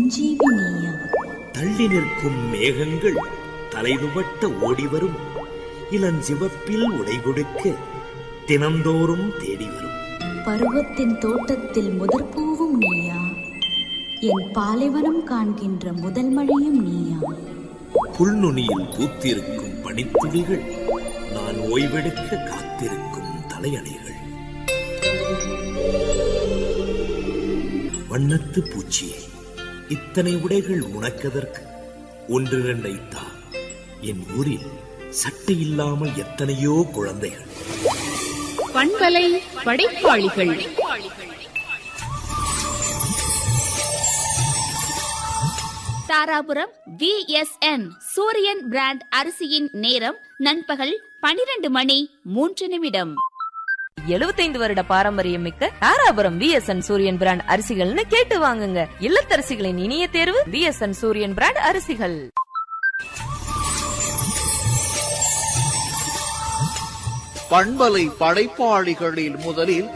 சஞ்சீவி நீயா தள்ளி நிற்கும் மேகங்கள் தலைதுவட்ட ஓடிவரும் இளஞ்சிவப்பில் உடை கொடுக்க தினந்தோறும் தேடி வரும் பருவத்தின் தோட்டத்தில் முதற்பூவும் நீயா என் பாலைவனம் காண்கின்ற முதல் மழையும் நீயா புல்நுனியில் பூத்திருக்கும் பனித்துளிகள் நான் ஓய்வெடுக்க காத்திருக்கும் தலையணைகள் வண்ணத்து பூச்சியே இத்தனை உடைகள் உனக்கதற்கு ஒன்றிரண்டை தா என் ஊரில் சட்டை இல்லாமல் எத்தனையோ குழந்தைகள் பண்பலை படைப்பாளிகள் தாராபுரம் விஎஸ்என் சூரியன் பிராண்ட் அரிசியின் நேரம் நண்பகல் பனிரெண்டு மணி மூன்று நிமிடம் எழுபத்தைந்து வருட பாரம்பரியம் மிக்க தாராபுரம் விஎஸ்என் சூரியன் பிராண்ட் அரிசிகள்னு கேட்டு வாங்குங்க இல்லத்தரசிகளின் இனிய தேர்வு விஎஸ்என் சூரியன் பிராண்ட் அரிசிகள் பண்பலை படைப்பாளிகளில் முதலில்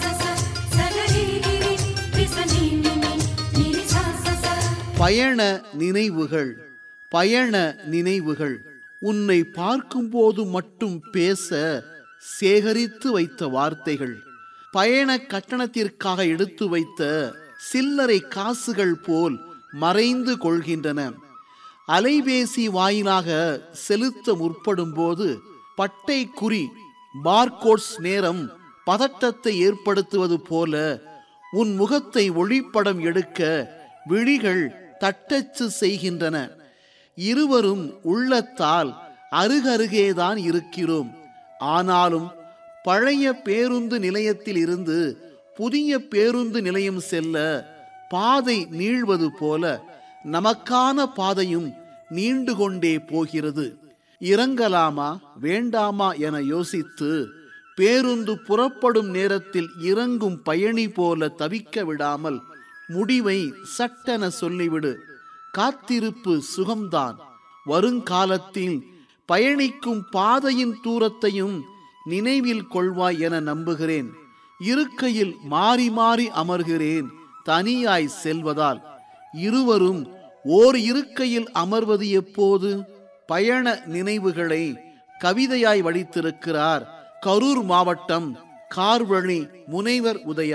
பயண நினைவுகள் பயண நினைவுகள் உன்னை பார்க்கும்போது மட்டும் பேச சேகரித்து வைத்த வார்த்தைகள் பயண கட்டணத்திற்காக எடுத்து வைத்த சில்லறை காசுகள் போல் மறைந்து கொள்கின்றன அலைபேசி வாயிலாக செலுத்த முற்படும் போது பட்டை குறி பார்கோட்ஸ் நேரம் பதட்டத்தை ஏற்படுத்துவது போல உன் முகத்தை ஒளிப்படம் எடுக்க விழிகள் தட்டச்சு செய்கின்றன இருவரும் உள்ளத்தால் அருகருகேதான் இருக்கிறோம் ஆனாலும் பழைய பேருந்து நிலையத்தில் இருந்து புதிய பேருந்து நிலையம் செல்ல பாதை நீள்வது போல நமக்கான பாதையும் நீண்டு கொண்டே போகிறது இறங்கலாமா வேண்டாமா என யோசித்து பேருந்து புறப்படும் நேரத்தில் இறங்கும் பயணி போல தவிக்க விடாமல் முடிவை சட்டென சொல்லிவிடு காத்திருப்பு சுகம்தான் வருங்காலத்தில் பயணிக்கும் பாதையின் தூரத்தையும் நினைவில் கொள்வாய் என நம்புகிறேன் இருக்கையில் மாறி மாறி அமர்கிறேன் தனியாய் செல்வதால் இருவரும் ஓர் இருக்கையில் அமர்வது எப்போது பயண நினைவுகளை கவிதையாய் வடித்திருக்கிறார் கரூர் மாவட்டம் கார்வழி முனைவர் உதயா